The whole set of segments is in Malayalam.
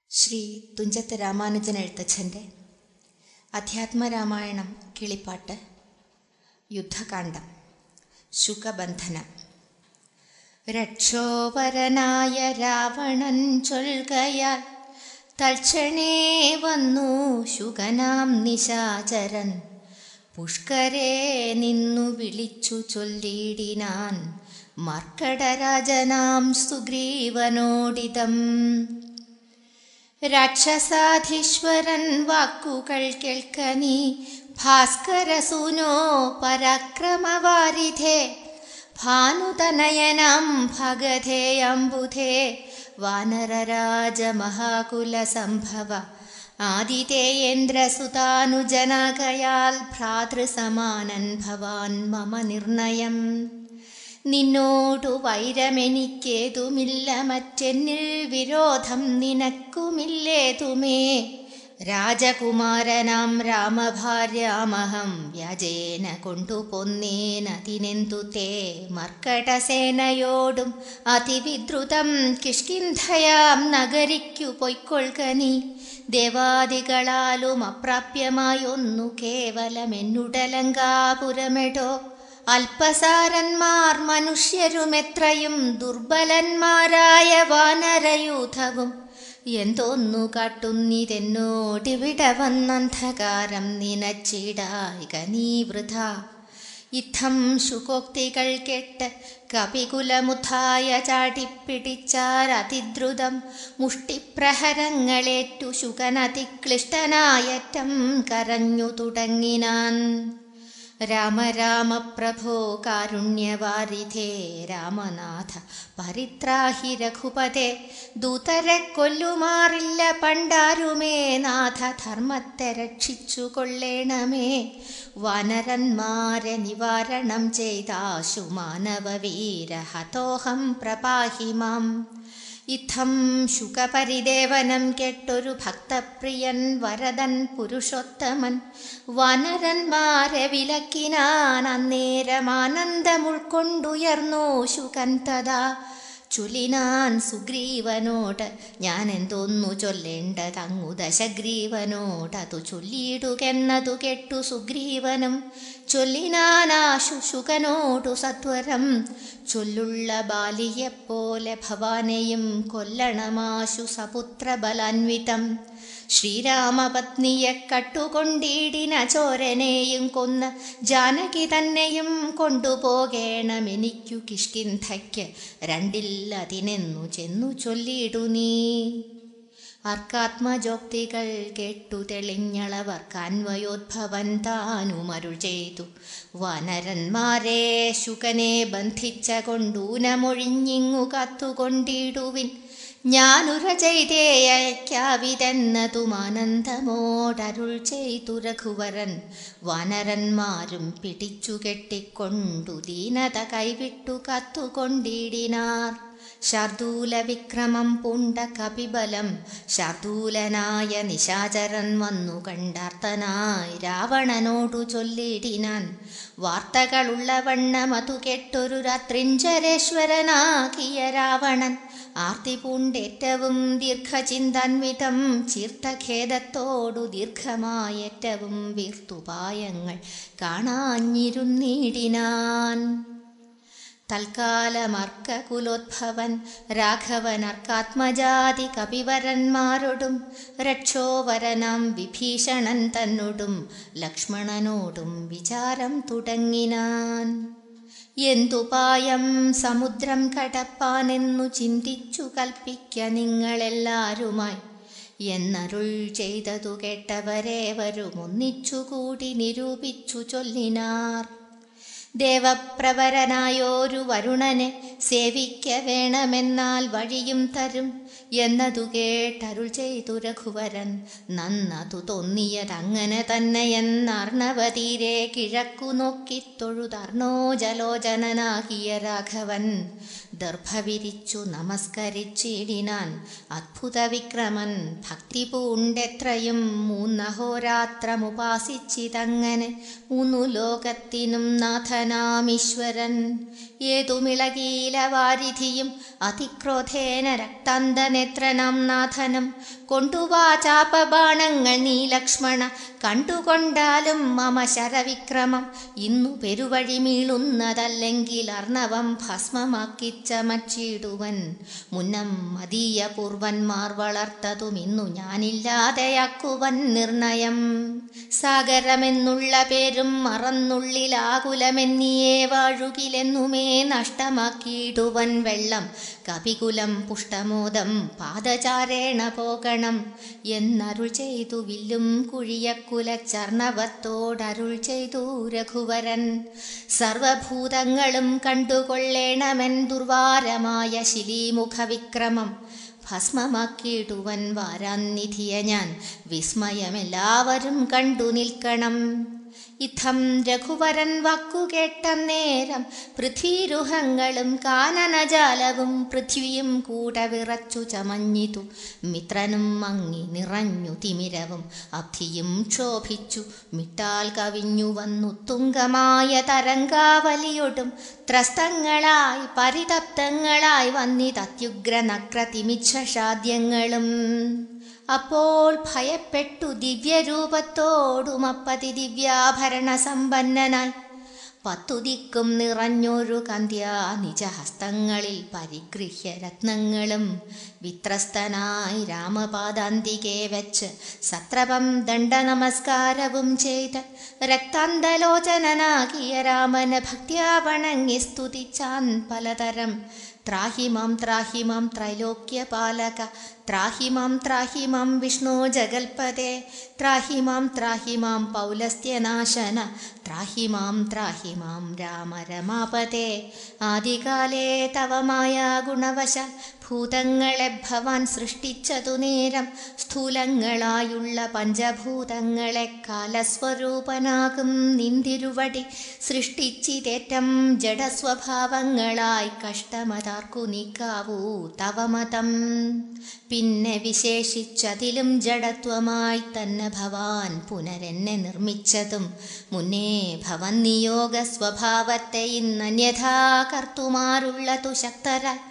ശ്രീ തുഞ്ചത്ത് രാമാനുജൻ എഴുത്തച്ഛൻ്റെ അധ്യാത്മരാമായണം കിളിപ്പാട്ട് യുദ്ധകാന്ഡം ശുകബന്ധനം രക്ഷോപരനായ രാവണൻ ചൊൽകയാൽ തൽക്ഷണേ വന്നു ശുകനാം നിശാചരൻ പുഷ്കരെ നിന്നു വിളിച്ചു ചൊല്ലിടിനാൻ മർക്കടരാജനാം സുഗ്രീവനോടിതം രാക്ഷസാധീശ്വരൻ വാക്കുകൾ കേൾക്കനീ ഭാസ്കരസൂനോ പരാക്രമവാരിധേ ഭാനുതനയനം ഭഗധേ അംബുധേ വാനരരാജമഹാകുലസംഭവ ആദിതേയേന്ദ്രസുതാനുജനകയാൽ ഭ്രാതൃസമാനൻ ഭവാൻ മമ നിർണയം നിന്നോടു വൈരമെനിക്കേതുമില്ല മറ്റെന്നിൽ വിരോധം നിനക്കുമില്ലേതുമേ രാജകുമാരനാം രാമഭാര്യാമഹം വ്യാജേന കൊണ്ടുപൊന്നേനതിനെന്തു തേ മർക്കടസേനയോടും അതിവിദ്രുതം കിഷ്കിന്ധയാം നഗരിക്കു പൊയ്ക്കൊൾക്കനി ദേവാദികളാലും അപ്രാപ്യമായൊന്നു കേവലമെന്നുടലങ്കാപുരമെടോ അല്പസാരന്മാർ മനുഷ്യരുമെത്രയും ദുർബലന്മാരായ വാനരയൂഥവും എന്തോന്നു കാട്ടുന്നിതെന്നോടിവിടെ വന്നന്ധകാരം നിനച്ചിടായിക നീ വൃഥ ഇത്തം ശുകോക്തികൾ കേട്ട് കപികുലമുഥായ ചാടിപ്പിടിച്ചാർ അതിദ്രുതം മുഷ്ടിപ്രഹരങ്ങളേറ്റു ശുകനതിക്ലിഷ്ടനായറ്റം കരഞ്ഞു തുടങ്ങിനാൻ രാമ രാമ പ്രഭോ കാരുണ്യവാരിധേ രാമനാഥ പരിത്രാഹി രഘുപതേ ദൂതരെ കൊല്ലുമാറില്ല പണ്ടാരുമേ നാഥ ധർമ്മത്തെ രക്ഷിച്ചു കൊള്ളേണമേ വാനരന്മാരെ നിവാരണം ചെയ്താശു മാനവവീര ഹതോഹം പ്രപാഹി മാം ഇത്തം ശുകപരിദേവനം കേട്ടൊരു ഭക്തപ്രിയൻ വരദൻ പുരുഷോത്തമൻ വാനരന്മാരെ വിലക്കിനാൻ അന്നേരമാനന്ദം ഉൾക്കൊണ്ടുയർന്നു ശുകൻ തഥാ ചൊല്ലിനാൻ സുഗ്രീവനോട് ഞാൻ എന്തോന്നു ചൊല്ലേണ്ടതങ്ങു ദശഗ്രീവനോടതു ചൊല്ലിയിടുകെന്നതു കേട്ടു സുഗ്രീവനും ചൊല്ലിനാനാശു ശുകനോടു സത്വരം ചൊല്ലുള്ള ബാലിയെപ്പോലെ ഭവാനെയും കൊല്ലണമാശു സപുത്രബലാൻവിതം ശ്രീരാമപത്നിയെ കട്ടുകൊണ്ടിടിന ചോരനെയും കൊന്ന് ജാനകി തന്നെയും കൊണ്ടുപോകേണമെനിക്കു കിഷ്കിന്ധയ്ക്ക് രണ്ടില്ലതിനെന്നു ചെന്നു ചൊല്ലിയിടു നീ അർക്കാത്മജോക്തികൾ കേട്ടു തെളിഞ്ഞളവർ കാൻവയോദ്ഭവൻ താനുമരുൾ ചെയ്തു വാനരന്മാരെ ശുകനെ ബന്ധിച്ച കൊണ്ടൂനമൊഴിഞ്ഞിങ്ങു കത്തുകൊണ്ടിടുവിൻ ഞാനുര ചെയ്തേയക്കാവിതെന്നതും ആനന്ദമോടരുൾ ചെയ്തു രഘുവരൻ വാനരന്മാരും പിടിച്ചു കെട്ടിക്കൊണ്ടു ദീനത കൈവിട്ടു കത്തുകൊണ്ടിടിനാർ ശാർദൂല വിക്രമം പൂണ്ട കപിബലം ശാർദൂലനായ നിശാചരൻ വന്നു കണ്ടാർത്തനായി രാവണനോടു ചൊല്ലിടിനാൻ വാർത്തകളുള്ള വണ്ണം അതു കേട്ടൊരു രാത്രിഞ്ചരേശ്വരനാകിയ രാവണൻ ആർത്തി പൂണ്ടേറ്റവും ദീർഘചിന്താൻവിധം ചീർത്തഖേദത്തോടു ദീർഘമായേറ്റവും വീർത്തുപായങ്ങൾ കാണാഞ്ഞിരുന്നിടിനാൻ തൽക്കാലമർക്കകുലോദ്ഭവൻ രാഘവനർക്കാത്മജാതി കപിവരന്മാരോടും രക്ഷോവരനാം വിഭീഷണൻ തന്നോടും ലക്ഷ്മണനോടും വിചാരം തുടങ്ങിനാൻ എന്തുപായം സമുദ്രം കടപ്പാനെന്നു ചിന്തിച്ചു കൽപ്പിക്ക നിങ്ങളെല്ലാരുമായി എന്നരുൾ ചെയ്തതു കേട്ടവരേവരും ഒന്നിച്ചുകൂടി നിരൂപിച്ചു ചൊല്ലിനാർ ദേവപ്രവരനായോരു വരുണനെ സേവിക്ക വേണമെന്നാൽ വഴിയും തരും എന്നതു കേട്ടരുൾ ചെയ്തു രഘുവരൻ നന്നതു തോന്നിയതങ്ങനെ തന്നെ എന്നർണവതീരെ കിഴക്കു നോക്കി തൊഴുതർണോ ജലോചനനാകിയ രാഘവൻ ദർഭവിരിച്ചു നമസ്കരിച്ചിടിനാൻ അത്ഭുത വിക്രമൻ ഭക്തി പൂണ്ടെത്രയും മൂന്നഹോരാത്രമുപാസിച്ചിതങ്ങനെ മൂന്നു ലോകത്തിനും നാഥനാമീശ്വരൻ ഏതുമിളകീല വാരിധിയും അതിക്രോധേന രക്താന്ത അനന്തനേത്രനാം നാഥനും കൊണ്ടുവാ ചാപബാണങ്ങൾ നീ ലക്ഷ്മണ കണ്ടുകൊണ്ടാലും മമ ശരവിക്രമം ഇന്നു പെരുവഴി മീളുന്നതല്ലെങ്കിൽ അർണവം ഭസ്മമാക്കി ചമച്ചിടുവൻ മുന്നം മതീയ പൂർവന്മാർ വളർത്തതും ഇന്നു ഞാനില്ലാതെയാക്കുവൻ നിർണയം സാഗരമെന്നുള്ള പേരും മറന്നുള്ളിലാകുലമെന്നിയേ വാഴുകിലെന്നുമേ നഷ്ടമാക്കിയിടുവൻ വെള്ളം കപികുലം പുഷ്ടമോദം പാദചാരേണ പോകണം എന്നരുൾ ചെയ്തു വില്ലും കുഴിയക്കുലച്ചർണവത്തോടരുൾ ചെയ്തു രഘുവരൻ സർവഭൂതങ്ങളും കണ്ടുകൊള്ളേണമെൻ ദുർവാരമായ ശിലീമുഖവിക്രമം ഭസ്മമാക്കിയിടുവൻ വാരാന്നിധിയ ഞാൻ വിസ്മയമെല്ലാവരും കണ്ടു നിൽക്കണം ഇത്തം രഘുവരൻ വാക്കുകേട്ട നേരം പൃഥ്വീരുഹങ്ങളും കാനനജാലവും പൃഥ്വിയും കൂടെ വിറച്ചു ചമഞ്ഞിതു മിത്രനും മങ്ങി നിറഞ്ഞു തിമിരവും അബ്ധിയും ക്ഷോഭിച്ചു മിട്ടാൽ കവിഞ്ഞു വന്നു തുങ്കമായ തരംഗാവലിയൊടും ത്രസ്തങ്ങളായി പരിതപ്തങ്ങളായി വന്നിതത്യുഗ്ര നക്രതിമിച്ഛാദ്യങ്ങളും അപ്പോൾ ഭയപ്പെട്ടു ദിവ്യരൂപത്തോടും അപ്പതി ദിവ്യാഭരണ സമ്പന്നനായി പത്തു ദിക്കും നിറഞ്ഞൊരു കന്ത്യ നിജഹസ്തങ്ങളിൽ പരിഗൃഹ്യ രത്നങ്ങളും വിത്രസ്തനായി രാമപാദാന്തികെ വെച്ച് സത്രപം ദണ്ഡനമസ്കാരവും ചെയ്ത് രക്താന്തലോചനനാകിയ രാമന ഭക്ത്യാ വണങ്ങി സ്തുതിച്ചാൻ പലതരം ത്രാഹി മാം ത്രാഹി മാം ത്രൈലോക്യപാലക ത്രാഹി മാം ത്രാഹി മാം വിഷ്ണു ജഗൽപദേ ത്രാഹി മാം ത്രാഹി മാം പൗലസ്ത്യനാശന ത്രാഹി മാം ത്രാഹി മാം രാമ രമാപദേ ആദികാലേ തവ മായാ ഗുണവശാൽ ഭൂതങ്ങളെ ഭവാൻ സൃഷ്ടിച്ചതു നേരം സ്ഥൂലങ്ങളായുള്ള പഞ്ചഭൂതങ്ങളെ കാലസ്വരൂപനാകും നിന്തിരുവടി സൃഷ്ടിച്ചിതേറ്റം ജഡസ്വഭാവങ്ങളായി കഷ്ടമതാർക്കു നീക്കാവൂ തവ മതം പിന്നെ വിശേഷിച്ചതിലും ജഡത്വമായി തന്നെ ഭവാൻ പുനരെന്നെ നിർമ്മിച്ചതും മുന്നേ ഭവൻ നിയോഗ സ്വഭാവത്തെ ഇന്നന്യഥാ കർത്തുമാരുള്ളതു ശക്തരായി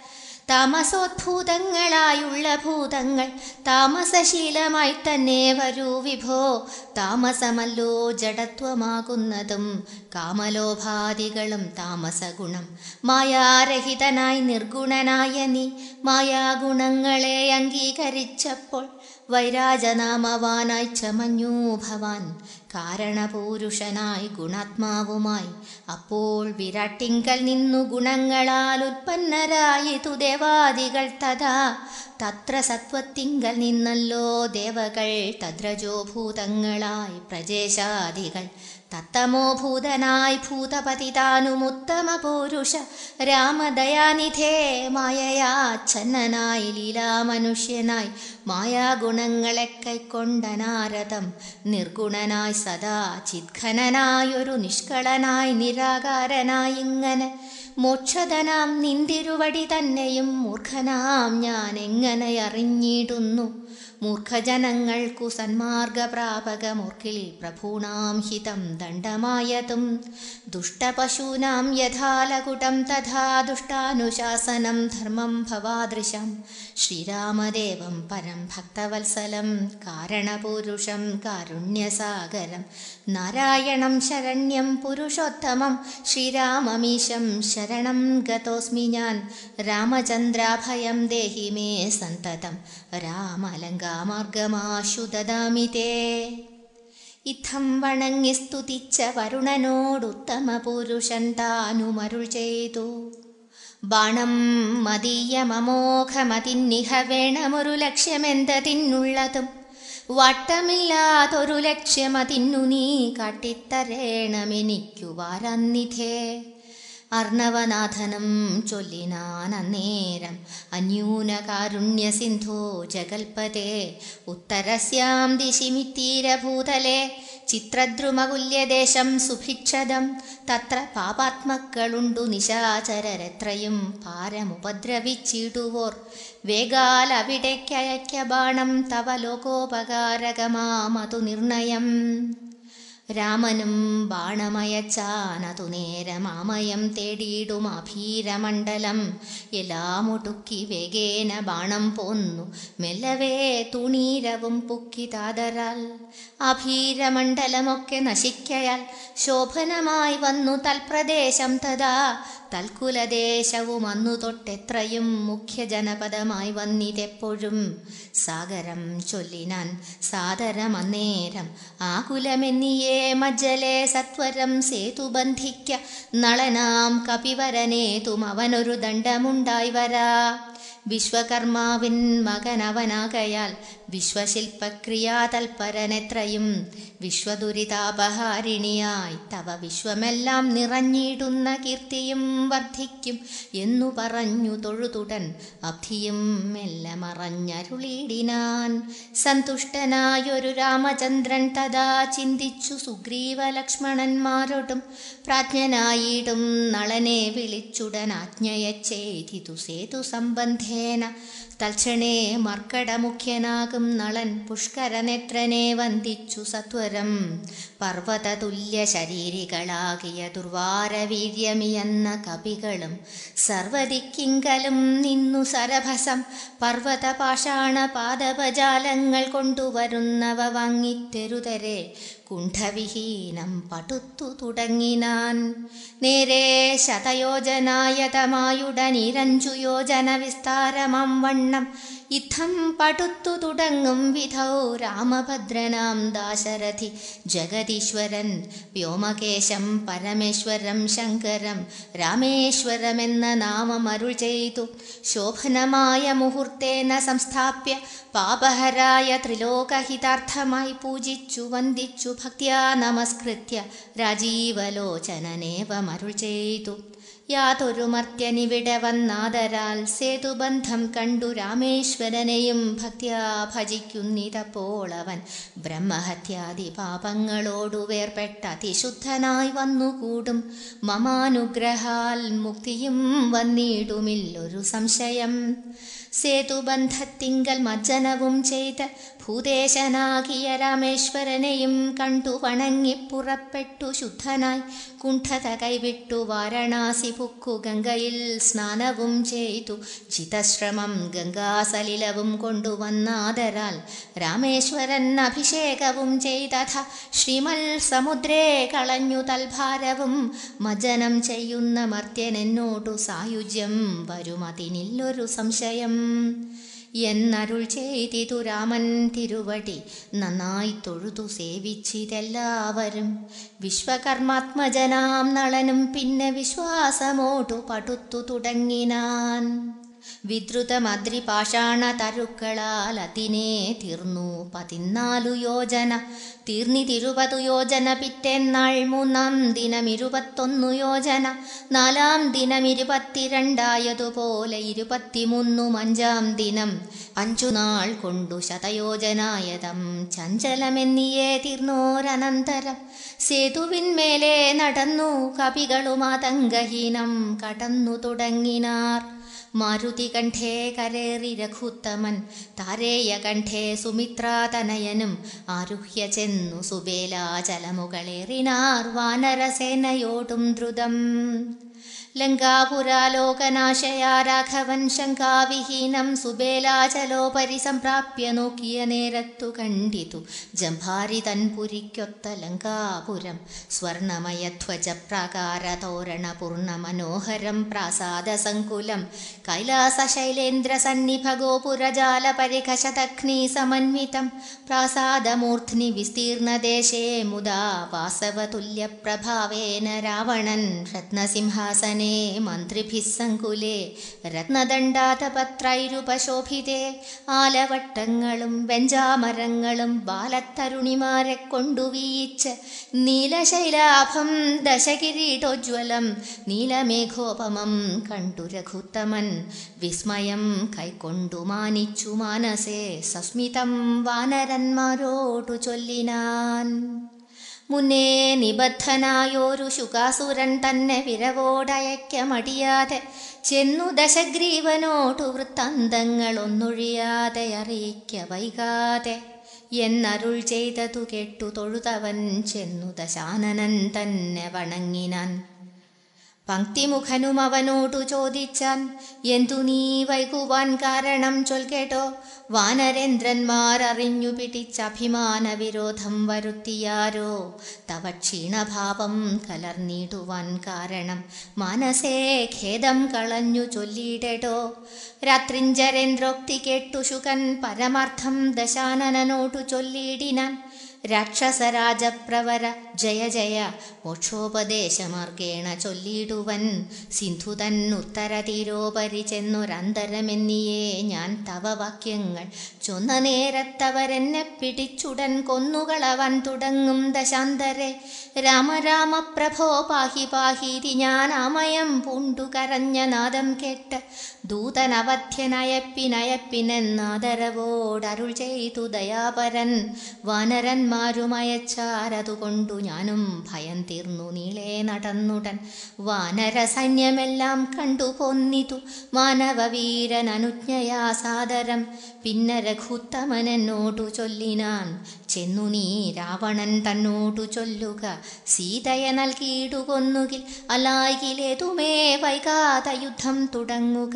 താമസോദ്ഭൂതങ്ങളായുള്ള ഭൂതങ്ങൾ താമസശീലമായി തന്നെ വരൂ വിഭോ താമസമല്ലോ ജഡത്വമാകുന്നതും കാമലോഭാദികളും താമസഗുണം മായാരഹിതനായി നിർഗുണനായ നീ മായാഗുണങ്ങളെ അംഗീകരിച്ചപ്പോൾ വൈരാജനാമവാനായി ചമഞ്ഞു ഭവാൻ കാരണപൂരുഷനായി ഗുണാത്മാവുമായി അപ്പോൾ വിരാട്ടിങ്കൽ നിന്നു ഗുണങ്ങളാൽ ഉൽപ്പന്നരായിതു ദേവാദികൾ തഥാ തത്ര സത്വത്തിങ്കൽ നിന്നല്ലോ ദേവകൾ തദ്രജോ ഭൂതങ്ങളായി പ്രജേശാദികൾ തത്തമോ ഭൂതനായി ഭൂതപതിതാനുമുത്തമ പുരുഷ രാമദയാനിധേ മായയാച്ഛന്നനായി ലീലാമനുഷ്യനായി മായാഗുണങ്ങളെ കൈക്കൊണ്ടനാരതം നിർഗുണനായി സദാ ചിത്ഘനനായൊരു നിഷ്കളനായി നിരാകാരനായി ഇങ്ങനെ മോക്ഷധനാം നിന്തിരുവടി തന്നെയും മൂർഖനാം ഞാൻ എങ്ങനെ അറിഞ്ഞിടുന്നു മൂർഖജനങ്ങൾക്കു സന്മാർഗപ്രാപകമൂർക്കിൽ പ്രഭൂണാം ഹിതം ദണ്ഡമായതും ദുഷ്ടപശൂനാം യഥാലകുടം തഥാ ദുഷ്ടാനുശാസനം ധർമ്മം ഭവാദൃശം ശ്രീരാമദേവം പരം ഭക്തവത്സലം കാരണപുരുഷം കാരുണ്യസാഗരം നാരായണം ശരണ്യം പുരുഷോത്തമം ശ്രീരാമമീശം ശരണം ഗതോസ്മി ഞാൻ രാമചന്ദ്രാഭയം ദേഹി മേ സന്തതം രാമലങ്കാമാർഗമാശു ദദാമി തേ ഇത്തം വണങ്ങി സ്തുതിച്ച വരുണനോടുത്തമ പുരുഷൻ താനുമരുൾ ചെയ്തു ബാണം മതീയമമോഘമതിന്നിഹ വേണമൊരു ലക്ഷ്യമെന്തതിന്നുള്ളതും വട്ടമില്ലാതൊരു ലക്ഷ്യമതിന്നു നീ കാട്ടിത്തരേണമെനിക്കു വാരന്നിധേ അർണവനാഥനം ചൊല്ലിനാൻ അന്നേരം അന്യൂനകാരുണ്യ സിന്ധോ ജഗൽപതേ ഉത്തരസ്യാം ദിശിമിത്തീരഭൂതലേ ചിത്രദ്രുമകുല്യദേശം സുഭിക്ഷതം തത്ര പാപാത്മക്കളുണ്ടു നിശാചരരെത്രയും ഭാരമുപദ്രവിച്ചിടുവോർ വേഗാൽ അവിടേക്കയക്യ ബാണം തവ ലോകോപകാരകമാമതു നിർണയം രാമനും ബാണമയച്ചാനതു നേരമാമയം തേടിയിടും അഭീരമണ്ഡലം എല്ലാം ഒടുക്കി വേഗേന ബാണം പോന്നു മെല്ലവേ തുണീരവും പുക്കി താതരാൽ അഭീരമണ്ഡലമൊക്കെ നശിക്കയാൽ ശോഭനമായി വന്നു തൽപ്രദേശം തഥാ തൽക്കുലദേശവും അന്നു തൊട്ടെത്രയും മുഖ്യ ജനപദമായി വന്നിതെപ്പോഴും സാഗരം ചൊല്ലിനാൻ സാദരമന്നേരം ആകുലമെന്നിയേ മജ്ജലെ സത്വരം സേതുബന്ധിക്ക നളനാം കപിവരനേതും അവനൊരു ദണ്ഡമുണ്ടായി വരാ വിശ്വകർമാവിൻ മകനവനാകയാൽ വിശ്വശില്പക്രിയാതൽപരനെത്രയും വിശ്വദുരിതാപഹാരിണിയായി തവ വിശ്വമെല്ലാം നിറഞ്ഞിടുന്ന കീർത്തിയും വർദ്ധിക്കും എന്നു പറഞ്ഞു തൊഴുതുടൻ അബ്ധിയും മെല്ലെ മറഞ്ഞരുളിയിടിനാൻ സന്തുഷ്ടനായൊരു രാമചന്ദ്രൻ തഥാ ചിന്തിച്ചു സുഗ്രീവ ലക്ഷ്മണന്മാരോടും പ്രാജ്ഞനായിടും നളനെ വിളിച്ചുടൻ ആജ്ഞയച്ചെയ്തിതു സേതു സംബന്ധേന തൽക്ഷണേ മർക്കടമുഖ്യനാകും നളൻ പുഷ്കരനേത്രനെ വന്ദിച്ചു സത്വരം പർവ്വതതുല്യ ശരീരികളാകിയ ദുർവാരവീര്യമിയെന്ന കവികളും സർവദിക്കിങ്കലും നിന്നു സരഭസം പർവ്വതപാഷാണ പാദപജാലങ്ങൾ കൊണ്ടുവരുന്നവ വാങ്ങിത്തെരുതരെ കുണ്ഠവിഹീനം പടുത്തു തുടങ്ങിനാൻ നേരെ ശതയോജനായതമായുടനിരഞ്ചു യോജന വിസ്താരമം വണ്ണം യുദ്ധം പടുത്തു തുടങ്ങും വിധൗ രാമഭദ്രനാം ദാശരഥി ജഗദീശ്വരൻ വ്യോമകേശം പരമേശ്വരം ശങ്കരം രാമേശ്വരമെന്ന നാമമരുൾ ചെയ്തു ശോഭനമായ മുഹൂർത്തേന സംസ്ഥാപ്യ പാപഹരായ ത്രിലോകഹിതാർത്ഥമായി പൂജിച്ചു വന്ദിച്ചു ഭക്ത്യാ നമസ്കൃത്യ രാജീവലോചനനേവമരുൾ ചെയ്തു യാതൊരു മർത്യനിവിടെ വന്നാദരാൽ സേതുബന്ധം കണ്ടു രാമേശ്വരനെയും ഭക്ത്യാ ഭജിക്കുന്നിതപ്പോൾ അവൻ ബ്രഹ്മഹത്യാദി പാപങ്ങളോടു വേർപ്പെട്ട അതിശുദ്ധനായി വന്നുകൂടും മമാനുഗ്രഹാൽ മുക്തിയും വന്നിടുമില്ലൊരു സംശയം സേതുബന്ധത്തിങ്കൽ മജ്ജനവും ചെയ്ത് ഭൂദേശനാകിയ രാമേശ്വരനെയും കണ്ടു വണങ്ങി പുറപ്പെട്ടു ശുദ്ധനായി കുണ്ഠത കൈവിട്ടു വാരണാസി പുക്കു ഗംഗയിൽ സ്നാനവും ചെയ്തു ചിതശ്രമം ഗംഗാസലിലവും കൊണ്ടുവന്നാദരാൽ രാമേശ്വരൻ അഭിഷേകവും ചെയ്തഥ ശ്രീമൽ സമുദ്രേ കളഞ്ഞു തൽഭാരവും മജ്ജനം ചെയ്യുന്ന മർത്യനെന്നോടു സായുജ്യം വരുമതിനില്ലൊരു സംശയം എന്നരുൾ ചെയ്തിതു രാമൻ തിരുവടി നന്നായി തൊഴുതു സേവിച്ചിതെല്ലാവരും വിശ്വകർമാത്മജനാം നളനും പിന്നെ വിശ്വാസമോടു പടുത്തു തുടങ്ങിനാൻ വിദ്രുതമദ്രിപാഷാണ തരുക്കളാൽ അതിനെ തീർന്നു പതിനാലു യോജന തീർന്നിതിരുപതു യോജന പിറ്റേന്നാൾ മൂന്നാം ദിനം ഇരുപത്തൊന്നു യോജന നാലാം ദിനം ഇരുപത്തിരണ്ടായതുപോലെ ഇരുപത്തിമൂന്നും അഞ്ചാം ദിനം അഞ്ചു നാൾ കൊണ്ടു ശതയോജനായതം ചഞ്ചലമെന്നിയേ തീർന്നോരനന്തരം സേതുവിന്മേലെ നടന്നു കവികളുമാതങ്കഹീനം കടന്നു തുടങ്ങിനാർ മാരുതികണ്ഠേ കരേറി രഘുത്തമൻ താരേയകണ്ഠേ സുമിത്രാതനയനും ആരുഹ്യ ചെന്നു സുബേലാചലമുകളേറിനാർ വാനരസേനയോടും ദ്രുതം ലങ്കാപുരാലോകനാശയാ രാഘവൻ ശങ്കാവിഹീനം സുബേലാചലോപരി സംപ്രാപ്യ നോക്കിയ നേരത്തു കണ്ടിതു ജംഭാരി തൻപുരിക്കൊത്ത ലങ്കാപുരം സ്വർണമയധ്വജ പ്രാകാര തോരണ പൂർണ്ണ മനോഹരം പ്രാസാദസങ്കുലം കൈലാസ ശൈലേന്ദ്ര സന്നിഭ ഗോപുരജാല പരിഘശതഗ്നി സമന്വിതം പ്രാസാദമൂർധ്നി വിസ്തീർണദേശേ മുദാ വാസവതുല്യപ്രഭാവേന രാവണൻ രത്നസിംഹാസന വനെ മന്ത്രിഭിः സങ്കുലേ രത്നദണ്ഡാതപത്രൈരുപശോഭിതേ ആലവട്ടങ്ങളും വെഞ്ചാമരങ്ങളും ബാലത്തരുണിമാരെ കൊണ്ടു വീയിച്ച് നീലശൈലാഭം ദശകിരീടോജ്വലം നീലമേഘോപമം കണ്ടു രഘുത്തമൻ വിസ്മയം കൈക്കൊണ്ടു മാനിച്ചു മാനസേ സസ്മിതം വാനരന്മാരോടു ചൊല്ലിനാൻ മുന്നേ നിബദ്ധനായോരു ശുകാസുരൻ തന്നെ വിരവോടയക്ക മടിയാതെ ചെന്നു ദശഗ്രീവനോടു വൃത്താന്തങ്ങളൊന്നൊഴിയാതെ അറിയിക്ക വൈകാതെ എന്നരുൾ ചെയ്തതു കേട്ടു തൊഴുതവൻ ചെന്നു ദശാനനൻ തന്നെ വണങ്ങിനാൻ പങ്ക്തിമുഖനും അവനോടു ചോദിച്ചാൻ എന്തു നീ വൈകുവാൻ കാരണം ചൊൽകേട്ടോ വാനരേന്ദ്രന്മാരറിഞ്ഞു പിടിച്ച അഭിമാന വിരോധം വരുത്തിയാരോ തവ ക്ഷീണഭാവം കലർന്നിടുവാൻ കാരണം മനസ്സേ ഖേദം കളഞ്ഞു ചൊല്ലിയിടോ രാത്രിഞ്ചരേന്ദ്രോക്തി കേട്ടു ശുകൻ പരമാർത്ഥം ദശാനനനോടു ചൊല്ലിയിടിനാൻ രാക്ഷസരാജപ്രവര ജയ ജയ മോക്ഷോപദേശമാർഗേണ ചൊല്ലിയിടുവൻ സിന്ധു തന്നുത്തര തീരോപരി ചെന്നൊരന്തരമെന്നിയേ ഞാൻ തവ വാക്യങ്ങൾ ചൊന്ന നേരത്തവരെന്നെ പിടിച്ചുടൻ കൊന്നുകളവൻ തുടങ്ങും ദശാന്തരെ രാമ രാമ പ്രഭോ പാഹി പാഹീതി ഞാൻ അമയം പൂണ്ടു കരഞ്ഞ നാദം കേട്ട് ദൂതനവധ്യനയപ്പിനയപ്പിനെന്നാദരവോടരുൾ ചെയ്തു ദയാപരൻ വാനരന്മാരുമയച്ചാരതുകൊണ്ടു ഞാനും ഭയം തീർന്നു നീളെ നടന്നുടൻ വാനര സൈന്യമെല്ലാം കണ്ടു പൊന്നിതു മാനവവീരൻ അനുജ്ഞയാ സാദരം പിന്നെ രഘുത്തമനെന്നോടു ചൊല്ലിനാൻ ചെന്നു നീ രാവണൻ തന്നോടു ചൊല്ലുക സീതയെ നൽകിയിടുകൊന്നുകിൽ അലായിലേതുമേ വൈകാത യുദ്ധം തുടങ്ങുക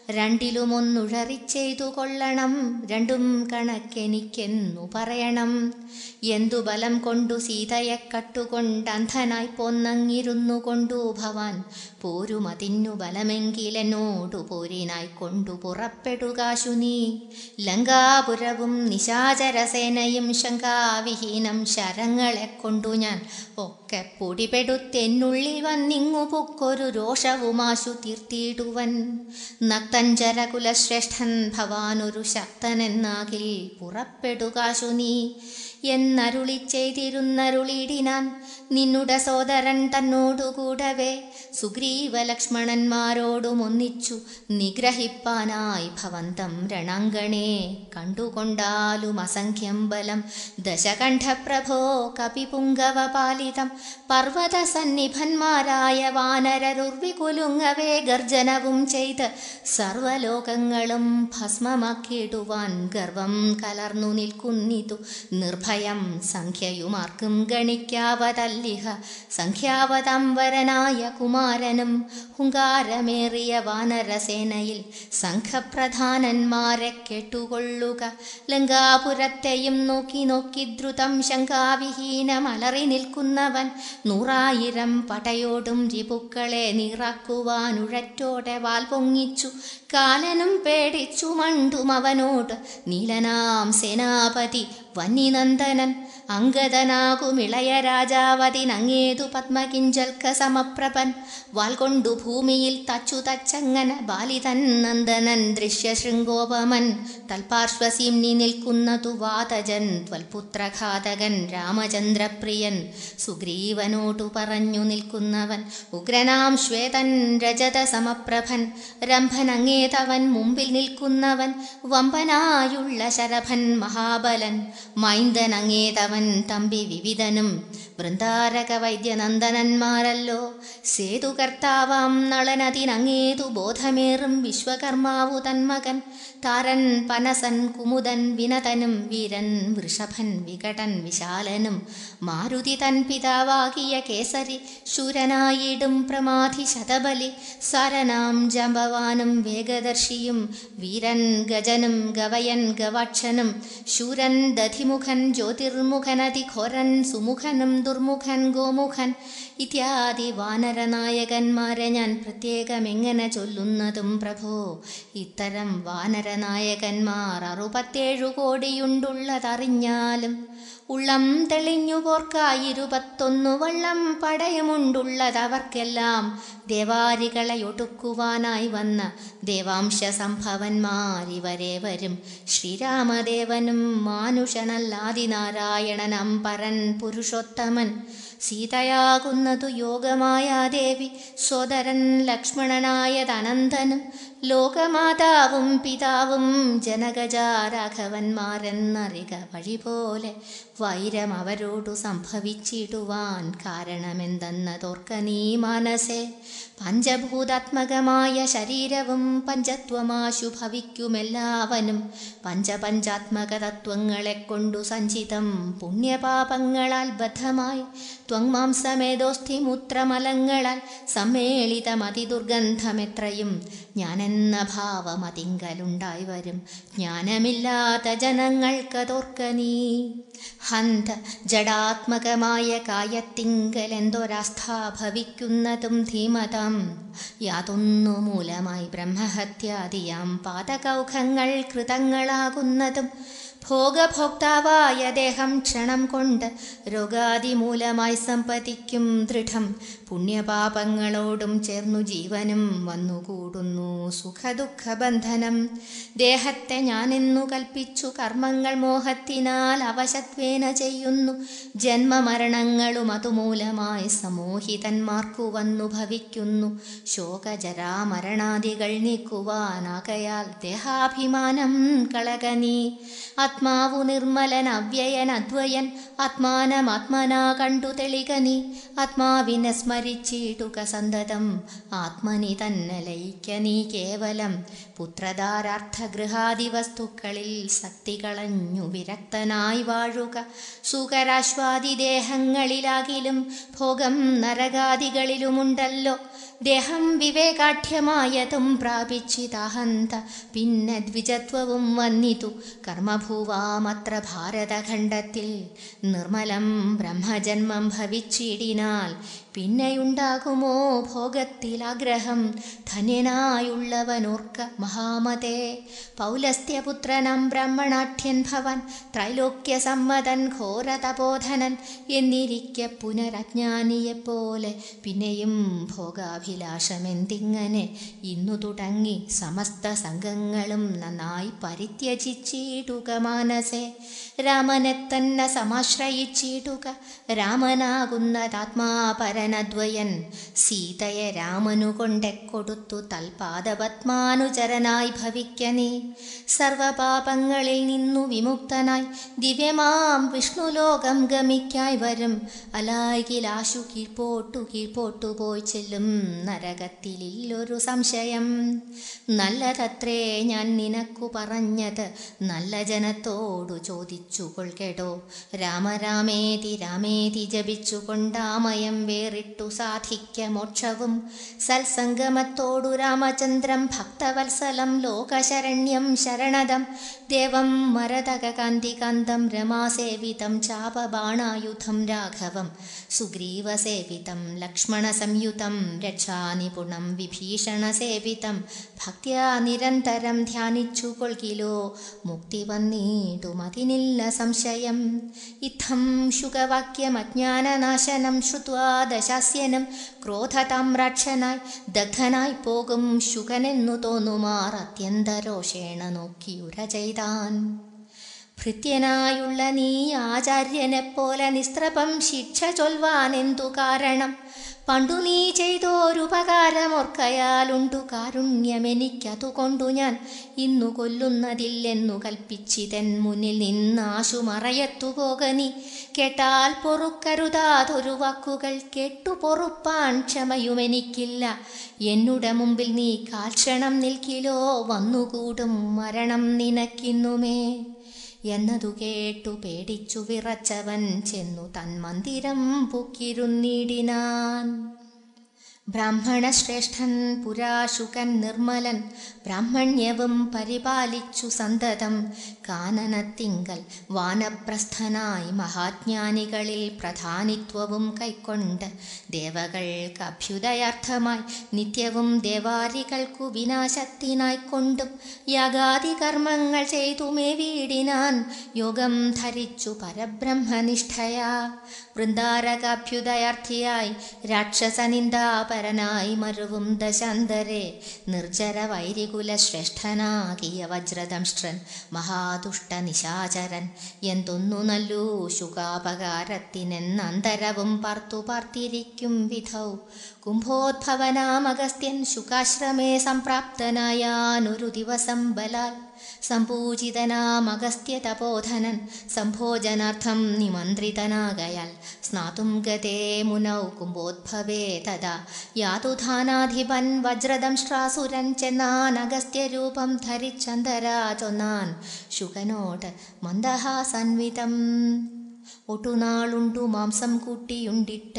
രണ്ടിലുമൊന്നുഴറിച്ചെയ്തു കൊള്ളണം രണ്ടും കണക്കെനിക്കെന്നു പറയണം എന്തു ബലം കൊണ്ടു സീതയെ കട്ടുകൊണ്ട് അന്ധനായി പോന്നങ്ങിരുന്നു കൊണ്ടു ഭവാൻ പോരുമതിന്നു ബലമെങ്കിലെന്നോടു പോരിനായി കൊണ്ടു പുറപ്പെടുകാശു നീ ലങ്കാപുരവും നിശാചരസേനയും ശങ്കാവിഹീനം ശരങ്ങളെ കൊണ്ടു ഞാൻ ഒക്കെ പൊടിപെടുത്തെന്നുള്ളിൽ വന്നിങ്ങു പൊക്കൊരു രോഷവുമാശു തീർത്തിയിടുവൻ നക്തഞ്ചര കുലശ്രേഷ്ഠൻ ഭവാനൊരു ശക്തനെന്നാകിൽ പുറപ്പെടുകാശു നീ എന്നരുളി ചെയ്തിരുന്നരുളിടിനാൻ നിന്നുടെ സോദരൻ തന്നോടുകൂടവേ സുഗ്രീവ ലക്ഷ്മണന്മാരോടും ഒന്നിച്ചു നിഗ്രഹിപ്പാനായി ഭവന്തം രണാങ്കണേ കണ്ടുകൊണ്ടാലും അസംഖ്യം ബലം ദശകണ്ഠപ്രഭോ കപിപുങ്കവപാലിതം പർവ്വത സന്നിഭന്മാരായ വാനരരുർവികുലുങ്ങവേ ഗർജനവും ചെയ്ത് സർവലോകങ്ങളും ഭസ്മമാക്കിയിടുവാൻ ഗർവം കലർന്നു നിൽക്കുന്നിതു നിർഭയം സംഖ്യയുമാർക്കും ഗണിക്കാവതല്ലിഹ സംഖ്യാവതംവരനായ കുമാരനും ഹുങ്കാരമേറിയ വാനരസേനയിൽ സംഘപ്രധാനന്മാരെ കേട്ടുകൊള്ളുക ലങ്കാപുരത്തെയും നോക്കി നോക്കി ദ്രുതം ശങ്കാവിഹീനമലറി നിൽക്കുന്നവൻ നൂറായിരം പടയോടും രിപുക്കളെ നീറാക്കുവാനുഴറ്റോടെ വാൽ പൊങ്ങിച്ചു കാലനും പേടിച്ചു മണ്ടും അവനോട് നീലനാം സേനാപതി വന്യനന്ദനൻ അങ്കദനാകുമിളയ രാജാവതിനങ്ങേതു പത്മകിഞ്ചൽക്ക സമപ്രഭൻ വാൽ കൊണ്ടു ഭൂമിയിൽ തച്ചു തച്ചങ്ങന ബാലിതൻ നന്ദനൻ ദൃശ്യശൃംഗോപമൻ തൽപാർശ്വസീംനി നിൽക്കുന്നതു വാതജൻ ത്വൽപുത്രഘാതകൻ രാമചന്ദ്രപ്രിയൻ സുഗ്രീവനോടു പറഞ്ഞു നിൽക്കുന്നവൻ ഉഗ്രനാം ശ്വേതൻ രജത സമപ്രഭൻ രംഭനങ്ങേതവൻ മുമ്പിൽ നിൽക്കുന്നവൻ വമ്പനായുള്ള ശരഭൻ മഹാബലൻ മൈന്ദനങ്ങേതവൻ തമ്പി വിവിധനും വൃന്ദാരക വൈദ്യനന്ദനന്മാരല്ലോ സേതുകർത്താവാം നളനതിനങ്ങേതു ബോധമേറും വിശ്വകർമാവു തന്മകൻ താരൻ പനസൻ കുമുദൻ വിനതനും വീരൻ വൃഷഭൻ വികടൻ വിശാലനും മാരുതി തൻ പിതാവാകിയ കേസരി ശൂരനായിടും പ്രമാധി ശതബലി സരനാം ജമ്പവാനും വേഗദർശിയും വീരൻ ഗജനും ഗവയൻ ഗവാക്ഷനും ശൂരൻ ദധിമുഖൻ ജ്യോതിർമുഖനതിഘോരൻ സുമുഖനും ദുർമുഖൻ ഗോമുഖൻ ഇത്യാദി വാനരനായകന്മാരെ ഞാൻ പ്രത്യേകം എങ്ങനെ ചൊല്ലുന്നതും പ്രഭോ ഇത്തരം വാനരനായകന്മാർ അറുപത്തേഴു കോടിയുണ്ടുള്ളതറിഞ്ഞാലും ഉള്ളം തെളിഞ്ഞു പോർക്കായിരുപത്തൊന്നു വള്ളം പടയമുണ്ടുള്ളതവർക്കെല്ലാം ദേവാരികളെ ഒടുക്കുവാനായി വന്ന ദേവാംശ സംഭവന്മാരിവരെ വരും ശ്രീരാമദേവനും മാനുഷനല്ലാതിനാരായണനം പരൻ പുരുഷോത്തമൻ സീതയാകുന്നതു യോഗമായ ദേവി സോദരൻ ലക്ഷ്മണനായതനന്തനും ലോകമാതാവും പിതാവും ജനകജാരാഘവന്മാരെന്നറിക വഴി പോലെ വൈരം അവരോടു സംഭവിച്ചിടുവാൻ കാരണമെന്തെന്നതോർക്ക നീ മനസ്സേ പഞ്ചഭൂതാത്മകമായ ശരീരവും പഞ്ചത്വമാശു ഭവിക്കുമെല്ലാവനും പഞ്ചപഞ്ചാത്മക തത്വങ്ങളെ കൊണ്ടു സഞ്ചിതം പുണ്യപാപങ്ങളാൽ ബദ്ധമായി ത്വങ്മാംസമേതോസ്ഥി മൂത്രമലങ്ങളാൽ സമ്മേളിതമതിദുർഗന്ധമെത്രയും ഞാനെന്ന ഭാവം അതിങ്കലുണ്ടായി വരും ജ്ഞാനമില്ലാത്ത ജനങ്ങൾക്കതോർക്ക നീ ഹന്ത ജഡാത്മകമായ കായത്തിങ്കലെന്തൊരസ്ഥ ഭവിക്കുന്നതും ധീമതാം യാതൊന്നു മൂലമായി ബ്രഹ്മഹത്യാദിയാം പാതകൗഖങ്ങൾ കൃതങ്ങളാകുന്നതും ഭോഗഭോക്താവായ ദേഹം ക്ഷണം കൊണ്ട് രോഗാദിമൂലമായി സമ്പതിക്കും ദൃഢം പുണ്യപാപങ്ങളോടും ചേർന്നു ജീവനും വന്നുകൂടുന്നു സുഖദുഃഖബന്ധനം ദേഹത്തെ ഞാനെന്നു കൽപ്പിച്ചു കർമ്മങ്ങൾ മോഹത്തിനാൽ അവശത്വേന ചെയ്യുന്നു ജന്മമരണങ്ങളും അതുമൂലമായി സമൂഹിതന്മാർക്കു വന്നു ഭവിക്കുന്നു ശോകജരാമരണാദികൾ നീക്കുവാനാകയാൽ ദേഹാഭിമാനം കളകനീ ആത്മാവു നിർമ്മലൻ അവ്യയൻ അദ്വയൻ ആത്മാനമാത്മനാ കണ്ടു തെളിക നീ ആത്മാവിനെ സ്മരിച്ചിടുക സന്തതം ആത്മനി തന്നെ ലയിക്ക നീ കേവലം പുത്രധാരാർത്ഥഗൃഹാദി വസ്തുക്കളിൽ ശക്തി കളഞ്ഞു വിരക്തനായി വാഴുക സുഖരാശ്വാദി ദേഹങ്ങളിലാകിലും ഭോഗം നരകാദികളിലുമുണ്ടല്ലോ ദേഹം വിവേകാഠ്യമായതും പ്രാപിച്ചിതഹന്ത പിന്നെ ദ്വിജത്വവും വന്നിതു കർമ്മഭൂവാമത്ര ഭാരതഖണ്ഡത്തിൽ നിർമ്മലം ബ്രഹ്മജന്മം ഭവിച്ചിടിനാൽ പിന്നെയുണ്ടാകുമോ ഭോഗത്തിൽ ആഗ്രഹം ധന്യനായുള്ളവനോർക്ക മഹാമതേ പൗലസ്ത്യപുത്രനാം ബ്രഹ്മണാഠ്യൻ ഭവൻ ത്രൈലോക്യസമ്മതൻ ഘോരതപോധനൻ എന്നിരിക്കെ പുനരജ്ഞാനിയെപ്പോലെ പിന്നെയും ഭോഗാഭിലാഷമെന്തിങ്ങനെ ഇന്നു തുടങ്ങി സമസ്ത സംഘങ്ങളും നന്നായി പരിത്യജിച്ചിടുക മാനസേ രാമനെ തന്നെ സമാശ്രയിച്ചിടുക രാമനാകുന്നതാത്മാപരനദ്വയൻ സീതയെ രാമനു കൊണ്ടെ കൊടുത്തു തൽപാദപത്മാനുചരനായി ഭവിക്ക നീ സർവപാപങ്ങളിൽ നിന്നു വിമുക്തനായി ദിവ്യമാം വിഷ്ണുലോകം ഗമിക്കായി വരും അലായിലാശു കീഴ്പോട്ടു കീഴ്പോട്ടു പോയി ചെല്ലും നരകത്തിലില്ലൊരു സംശയം നല്ലതത്രേ ഞാൻ നിനക്കു പറഞ്ഞത് നല്ല ജനത്തോടു ചോദിച്ചു കൊൾക്കെടോ രാമരാമേതി രാമേതി ജപിച്ചു കൊണ്ടാമയം വേറിട്ടു സാധിക്ക മോക്ഷവും സത്സംഗമത്തോടു രാമചന്ദ്രം ഭക്തവത്സലം ലോകശരണ്യം ശരണദം ദേവം മരതകാന്തികാന്തം രമാസേവിതം ചാപബാണായുധം രാഘവം സുഗ്രീവസേവിതം ലക്ഷ്മണസംയുതം രക്ഷാനിപുണം വിഭീഷണസേവിതം ഭക്ത്യാ നിരന്തരം ധ്യാനിച്ചു കൊൾകിലോ മുക്തി വന്നിടുമതിനില്ല സംശയം ഇത്തം ശുഖവാക്യമജ്ഞാനനാശനം ശ്രുത്വാ ദശാസ്യനും ക്രോധതാമ്രാക്ഷനായി ദഗ്ധനായി പോകും ശുഖനെന്നു തോന്നുമാർ അത്യന്തരോഷേണ നോക്കിയുര ചെയ്താൻ ഭൃത്യനായുള്ള നീ ആചാര്യനെപ്പോലെ നിസ്ത്രപം ശിക്ഷ ചൊൽവാനെന്തു കാരണം പണ്ടു നീ ചെയ്തോരുപകാരമോർക്കയാലുണ്ടു കാരുണ്യമെനിക്കതുകൊണ്ടു ഞാൻ ഇന്നു കൊല്ലുന്നതില്ലെന്നു കൽപ്പിച്ചിതൻ മുന്നിൽ നിന്നാശു മറയത്തു പോക നീ കേട്ടാൽ പൊറുക്കരുതാതൊരു വാക്കുകൾ കേട്ടു പൊറുപ്പാൻ ക്ഷമയുമെനിക്കില്ല എന്നുടെ മുമ്പിൽ നീ കാൽക്ഷണം നിൽക്കിലോ വന്നുകൂടും മരണം നിനക്കിന്നുമേ എന്നതു കേട്ടു പേടിച്ചു വിറച്ചവൻ ചെന്നു തൻ മന്ദിരം പുക്കിരുന്നിടിനാൻ ബ്രാഹ്മണശ്രേഷ്ഠൻ പുരാശുകൻ നിർമ്മലൻ ബ്രാഹ്മണ്യവും പരിപാലിച്ചു സന്തതം കാനനത്തിങ്കൽ വാനപ്രസ്ഥനായി മഹാജ്ഞാനികളിൽ പ്രധാനിത്വവും കൈക്കൊണ്ട് ദേവകൾക്ക് അഭ്യുദയാർത്ഥമായി നിത്യവും ദേവാരികൾക്കു വിനാശത്തിനായി കൊണ്ടും യാഗാദി കർമ്മങ്ങൾ ചെയ്തുമേ വീടിനാൻ യോഗം ധരിച്ചു പരബ്രഹ്മനിഷ്ഠയാ വൃന്ദാരകാഭ്യുദയാർത്ഥിയായി രാക്ഷസനിന്ദാപ പരനായി മരുവും ദശാന്തരെ നിർജര വൈരികുല ശ്രേഷ്ഠനാകിയ വജ്രദംഷ്ട്രൻ മഹാദുഷ്ട നിശാചരൻ എന്തൊന്നു നല്ലൂ ശുകാപകാരത്തിനെന്നന്തരവും പാർത്തു പാർത്തിരിക്കും വിധൗ കുംഭോദ്ഭവനാമഗസ്ത്യൻ ശുകാശ്രമേ സംപ്രാപ്തനായാനൊരു ദിവസം ബലാൽ സമ്പൂജിതനാമഗസ്ത്യ തപോധനൻ സംഭോജനാർത്ഥം നിമന്ത്രിതനാകയാൽ സ്നാതും ഗതേ മുനൗ കുംഭോദ്ഭവേ തഥാ യാതുധാനാധിപൻ വജ്രദംഷ്ട്രാസുരൻ ചെന്നാൻ അഗസ്ത്യരൂപം ധരിച്ചന്തരാ ചൊന്നാൻ ശുകനോട് മന്ദഹാസൻവിതം ഒട്ടുനാളുണ്ടു മാംസം കൂട്ടിയുണ്ടിട്ട്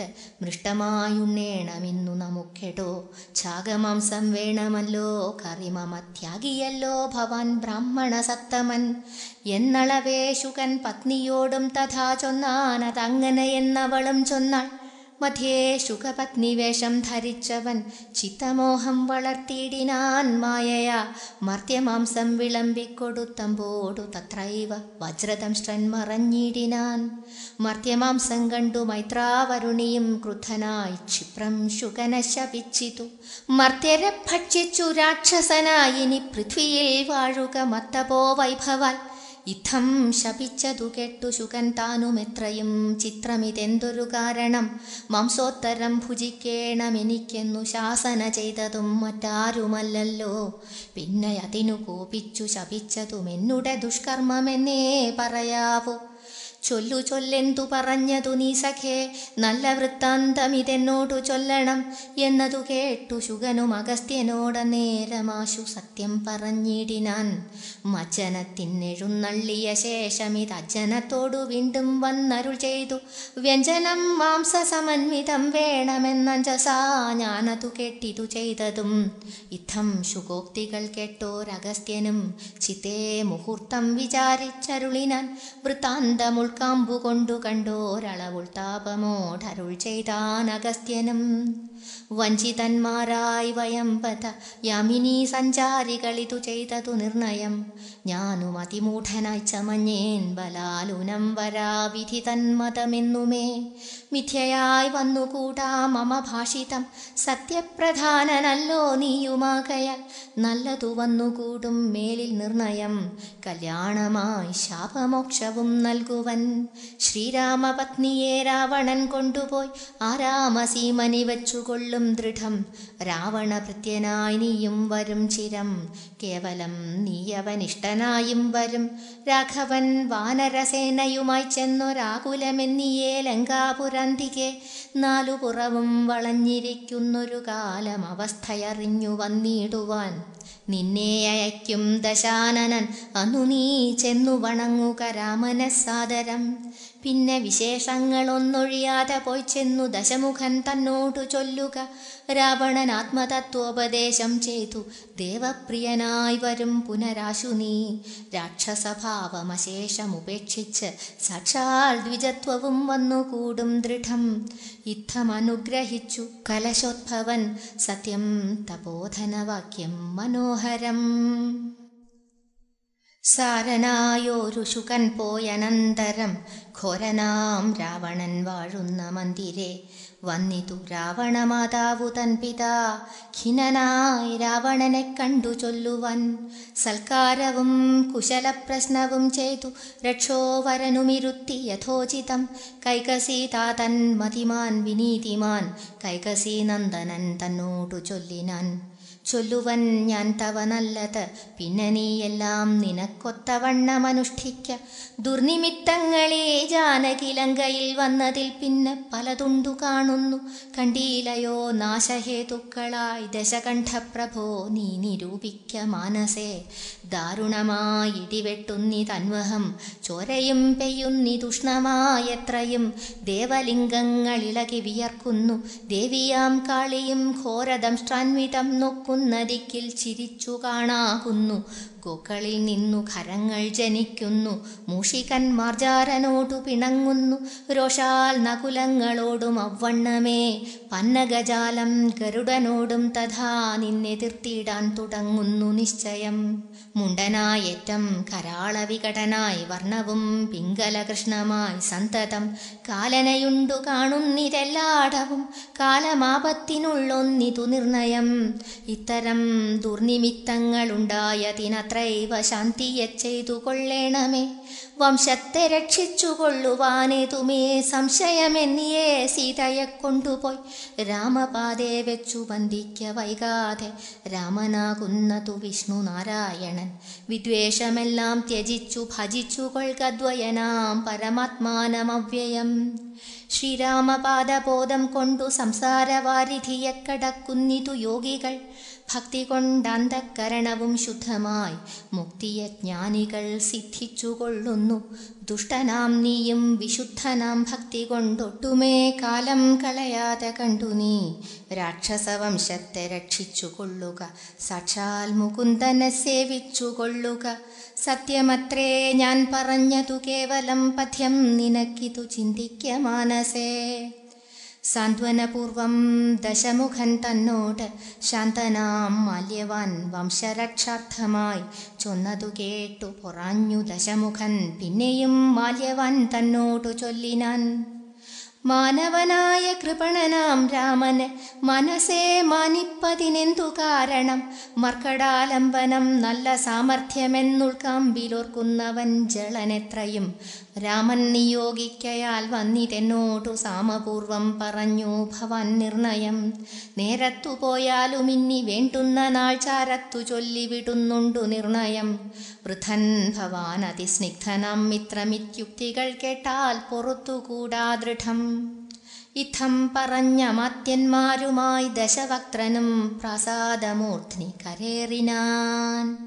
മൃഷ്ടമായുണ്ണേണമിന്നു നമുക്കെടോ ഛാഗമാംസം വേണമല്ലോ കറിമമത്യാഗിയല്ലോ ഭവാൻ ബ്രാഹ്മണ സത്തമൻ എന്നളവേ ശുകൻ പത്നിയോടും തഥാ ചൊന്നാനതങ്ങനെ എന്നവളും ചൊന്നാൾ മധ്യേ ശുഖപത്നി വേഷം ധരിച്ചവൻ ചിത്തമോഹം വളർത്തിയിടിനാൻ മായയാ മർത്യമാംസം വിളമ്പിക്കൊടുത്തമ്പോടു തത്രൈവ വജ്രദംഷ്ട്രൻ മറഞ്ഞിടിനാൻ മർത്യമാംസം കണ്ടു മൈത്രാവരുണിയും ക്രുദ്ധനായി ക്ഷിപ്രം ശുകന ശപിച്ചിതു മർത്യരെ ഭക്ഷിച്ചു രാക്ഷസനായിനി പൃഥ്വിയിൽ വാഴുക മത്തപോ വൈഭവാൽ ഇത്തം ശപിച്ചതു കേട്ടു ശുകൻ താനുമെത്രയും ചിത്രമിതെന്തൊരു കാരണം മാംസോത്തരം ഭുജിക്കേണമെനിക്കെന്നു ശാസന ചെയ്തതും മറ്റാരുമല്ലല്ലോ പിന്നെ അതിനു കോപിച്ചു ശപിച്ചതും എന്നുടെ ദുഷ്കർമ്മമെന്നേ പറയാവൂ ചൊല്ലു ചൊല്ലെന്തു പറഞ്ഞതു നീ സഖേ നല്ല വൃത്താന്തമിതെന്നോടു ചൊല്ലണം എന്നതു കേട്ടു ശുഗനും അഗസ്ത്യനോട നേരമാശു സത്യം പറഞ്ഞിടിനാൻ മജ്ജനത്തിനെഴുന്നള്ളിയ ശേഷമിത് അജ്ജനത്തോടു വീണ്ടും വന്നരുൾ ചെയ്തു വ്യഞ്ജനം മാംസസമന്വിതം വേണമെന്നഞ്ചസാ ഞാനതു കേട്ടിതു ചെയ്തതും ഇത്തം ശുഗോക്തികൾ കേട്ടോരഗസ്ത്യനും ചിത്തേ മുഹൂർത്തം വിചാരിച്ചരുളിനാൻ വൃത്താന്തമുൾക്കാമ്പു കൊണ്ടു കണ്ടോരളവുൾ താപമോടരുൾ ചെയ്താൻ അഗസ്ത്യനും വഞ്ചിതന്മാരായി വയമ്പത യാമിനി സഞ്ചാരികളിതു ചെയ്തതു നിർണയം ഞാനും അതിമൂഢനായി ചമഞ്ഞേൻ ബലാലുനം വരാവിധി തന്മതമെന്നുമേ മിഥ്യയായി വന്നുകൂടാ മമ ഭാഷിതം സത്യപ്രധാനനല്ലോ നീയുമാകയാൽ നല്ലതു വന്നുകൂടും മേലിൽ നിർണയം കല്യാണമായി ശാപമോക്ഷവും നൽകുവൻ ശ്രീരാമപത്നിയെ രാവണൻ കൊണ്ടുപോയി ആരാമസീമനി വച്ചുകൊള്ളും ദൃഢം രാവണഭൃത്യനായി നീയും വരും ചിരം കേവലം നീയവനിഷ്ടനായും വരും രാഘവൻ വാനരസേനയുമായി ചെന്നൊരാകുലമെന്നിയേ ലങ്കാപുരന്തികെ നാലു പുറവും വളഞ്ഞിരിക്കുന്നൊരു കാലം അവസ്ഥയറിഞ്ഞു വന്നിടുവാൻ നിന്നെ അയക്കും ദശാനനൻ അന്നു നീ ചെന്നു വണങ്ങുക രാമന സാദരം പിന്നെ വിശേഷങ്ങളൊന്നൊഴിയാതെ പോയി ചെന്നു ദശമുഖൻ തന്നോടു ചൊല്ലുക രാവണൻ ആത്മതത്വോപദേശം ചെയ്തു ദേവപ്രിയനായി വരും പുനരാശു നീ രാക്ഷസഭാവമശേഷമുപേക്ഷിച്ച് സാക്ഷാൽ ദ്വിജത്വവും വന്നുകൂടും ദൃഢം യുദ്ധമനുഗ്രഹിച്ചു കലശോദ്ഭവൻ സത്യം തപോധനവാക്യം മനോഹരം സാരനായോരു ശുകൻ പോയനന്തരം ഘോരനാം രാവണൻ വാഴുന്ന മന്ദിരെ വന്നിതു രാവണമാതാവു തൻ പിതാ ഖിനനായി രാവണനെ കണ്ടു ചൊല്ലുവൻ സൽക്കാരവും കുശലപ്രശ്നവും ചെയ്തു രക്ഷോവരനുമിരുത്തി യഥോചിതം കൈകസീതാ തൻ മതിമാൻ വിനീതിമാൻ കൈകസീനന്ദനൻ തന്നോടു ചൊല്ലിനാൻ ചൊല്ലുവൻ ഞാൻ തവ നല്ലത് പിന്നെ നീയെല്ലാം നിനക്കൊത്തവണ്ണമനുഷ്ഠിക്ക ദുർനിമിത്തങ്ങളെ ജാനകിലങ്കയിൽ വന്നതിൽ പിന്നെ പലതുണ്ടു കാണുന്നു കണ്ടീലയോ നാശഹേതുക്കളായി ദശകണ്ഠപ്രഭോ നീ നിരൂപിക്ക മാനസേ ദാരുണമായി ഇടിവെട്ടുന്നി തന്വഹം ചോരയും പെയ്യുന്നി തുഷ്ണമായത്രയും ദേവലിംഗങ്ങളിളകി വിയർക്കുന്നു ദേവിയാം കാളിയും ഘോരദംഷ്ട്രാൻവിതം നോക്കുന്നതിക്കിൽ ചിരിച്ചു കാണാകുന്നു ഗോക്കളിൽ നിന്നു ഖരങ്ങൾ ജനിക്കുന്നു മൂഷികൻ മാർജാരനോടു പിണങ്ങുന്നു രോഷാൽ നകുലങ്ങളോടും അവണ്ണമേ പന്നഗജാലം ഗരുഡനോടും തഥാ നിന്നെതിർത്തിടാൻ തുടങ്ങുന്നു നിശ്ചയം മുണ്ടനായേറ്റം കരാളവികടനായി വർണ്ണവും പിങ്കലകൃഷ്ണമായി സന്തതം കാലനയുണ്ടു കാണുന്നിതെല്ലാടവും കാലമാപത്തിനുള്ളൊന്നിതു നിർണയം ഇത്തരം ദുർനിമിത്തങ്ങളുണ്ടായതിനത്രൈവ ശാന്തിയെ ചെയ്തു കൊള്ളേണമേ വംശത്തെ രക്ഷിച്ചു കൊള്ളുവാനേതുമേ സംശയമെന്നിയേ സീതയെ കൊണ്ടുപോയി രാമപാതേ വെച്ചു ബന്ധിക്ക വൈകാതെ രാമനാകുന്നതു വിഷ്ണു നാരായണൻ വിദ്വേഷമെല്ലാം ത്യജിച്ചു ഭജിച്ചു കൊൾകദ്വയനാം പരമാത്മാനമവ്യയം ശ്രീരാമപാദബോധം കൊണ്ടു സംസാരവാരിധിയെ കടക്കുന്നിതു യോഗികൾ ഭക്തി കൊണ്ടന്തക്കരണവും ശുദ്ധമായി മുക്തിയെ ജ്ഞാനികൾ സിദ്ധിച്ചുകൊള്ളുന്നു ദുഷ്ടനാം നീയും വിശുദ്ധനാം ഭക്തി കൊണ്ടൊട്ടുമേ കാലം കളയാതെ കണ്ടു നീ രാക്ഷസവംശത്തെ രക്ഷിച്ചു കൊള്ളുക സാക്ഷാൽ മുകുന്ദനെ സേവിച്ചു കൊള്ളുക സത്യമത്രേ ഞാൻ പറഞ്ഞതു കേവലം പഥ്യം നിനക്കിതു ചിന്തിക്ക മാനസേ സാന്ത്വനപൂർവം ദശമുഖൻ തന്നോട് ശാന്തനാം മാല്യവാൻ വംശരക്ഷാർത്ഥമായി ചൊന്നതു കേട്ടു പൊറാഞ്ഞു ദശമുഖൻ പിന്നെയും മാല്യവാൻ തന്നോടു ചൊല്ലിനാൻ മാനവനായ കൃപണനാം രാമന് മനസ്സേ മാനിപ്പതിനെന്തു കാരണം മർക്കടാലംബനം നല്ല സാമർഥ്യമെന്നുൾക്കാമ്പിലോർക്കുന്നവൻ ജളനെത്രയും രാമൻ നിയോഗിക്കയാൽ വന്നിതെന്നോടു സാമപൂർവം പറഞ്ഞു ഭവാൻ നിർണയം നേരത്തു പോയാലും ഇനി വേണ്ടുന്ന നാൾ ചാരത്തു ചൊല്ലിവിടുന്നുണ്ടു നിർണയം വൃഥൻ ഭവാൻ അതിസ്നിഗ്ധനാം മിത്രമിത്യുക്തികൾ കേട്ടാൽ പൊറത്തുകൂടാ ദൃഢം ഇത്തം പറഞ്ഞ മാത്യന്മാരുമായി ദശവക്ത്രനും പ്രാസാദമൂർധ്നി കരേറിനാൻ